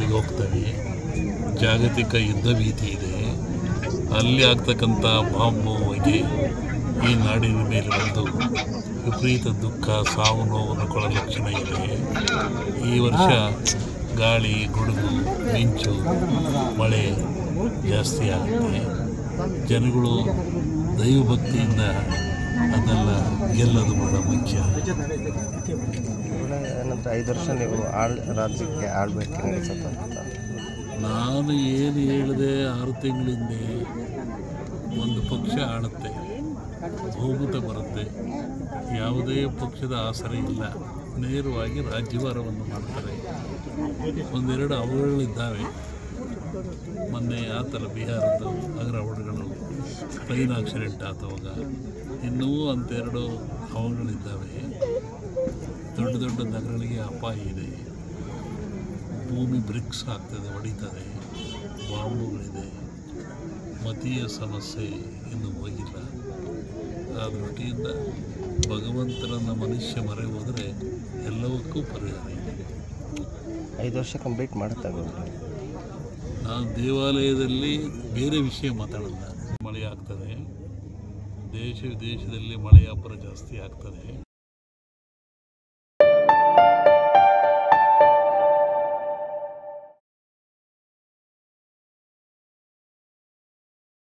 ಕಡೆಗೆ ಹೋಗ್ತವೆ ಜಾಗತಿಕ ಯುದ್ಧ ಭೀತಿ ಇದೆ ಅಲ್ಲಿ ಆಗ್ತಕ್ಕಂಥ ಬಾಂಬು ಹೊಗೆ ಈ ನಾಡಿನ ಮೇಲೆ ಒಂದು ವಿಪರೀತ ದುಃಖ ಸಾವು ನೋವನ್ನು ಕೊಡೋ ಲಕ್ಷಣ ಇದೆ ಈ ವರ್ಷ ಗಾಳಿ ಗುಡುಗು ಮಿಂಚು ಮಳೆ ಜಾಸ್ತಿ ಆಗುತ್ತೆ ಜನಗಳು ದೈವಭಕ್ತಿಯಿಂದ ಅದನ್ನೆಲ್ಲ ಗೆಲ್ಲೋದು ಬಹಳ ಮುಖ್ಯ ಏನಂದ್ರೆ ಐದು ವರ್ಷ ನೀವು ಆಳ್ ರಾಜ್ಯಕ್ಕೆ ಆಳ್ಬೇಕು ಅನ್ಸುತ್ತೆ ಅಂತ ನಾನು ಏನು ಹೇಳಿದೆ ಆರು ತಿಂಗಳಿಂದೆ ಒಂದು ಪಕ್ಷ ಆಳುತ್ತೆ ಬಹುಮತ ಬರುತ್ತೆ ಯಾವುದೇ ಪಕ್ಷದ ಆಸರೆ ಇಲ್ಲ ನೇರವಾಗಿ ರಾಜ್ಯಭಾರವನ್ನು ಮಾಡ್ತಾರೆ ಒಂದೆರಡು ಅವಘಡಗಳಿದ್ದಾವೆ ಮೊನ್ನೆ ಆತಲ್ಲ ಬಿಹಾರದ್ದು ಅಗ್ರವಣಗಳು ಟ್ರೈನ್ ಆಕ್ಸಿಡೆಂಟ್ ಆತವಾಗ ಇನ್ನೂ ಅಂತೆರಡು ಅವಘಡಗಳಿದ್ದಾವೆ ದೊಡ್ಡ ದೊಡ್ಡ ನಗರಗಳಿಗೆ ಅಪಾಯ ಇದೆ ಭೂಮಿ ಬ್ರಿಕ್ಸ್ ಆಗ್ತದೆ ಹೊಡಿತದೆ ಬಾಂಬುಗಳಿದೆ ಮತೀಯ ಸಮಸ್ಯೆ ಇನ್ನೂ ಹೋಗಿಲ್ಲ ಆ ದೃಷ್ಟಿಯಿಂದ ಭಗವಂತನನ್ನು ಮನುಷ್ಯ ಮರೆ ಹೋದರೆ ಎಲ್ಲವಕ್ಕೂ ಪರಿಹಾರ ಇದೆ ಐದು ವರ್ಷ ಕಂಪ್ಲೀಟ್ ಮಾಡುತ್ತೆ ನಾನು ದೇವಾಲಯದಲ್ಲಿ ಬೇರೆ ವಿಷಯ ಮಾತಾಡಲ್ಲ ಮಳೆ ಆಗ್ತದೆ ದೇಶ ವಿದೇಶದಲ್ಲಿ ಮಳೆಯ ಅಬ್ಬರ ಜಾಸ್ತಿ ಆಗ್ತದೆ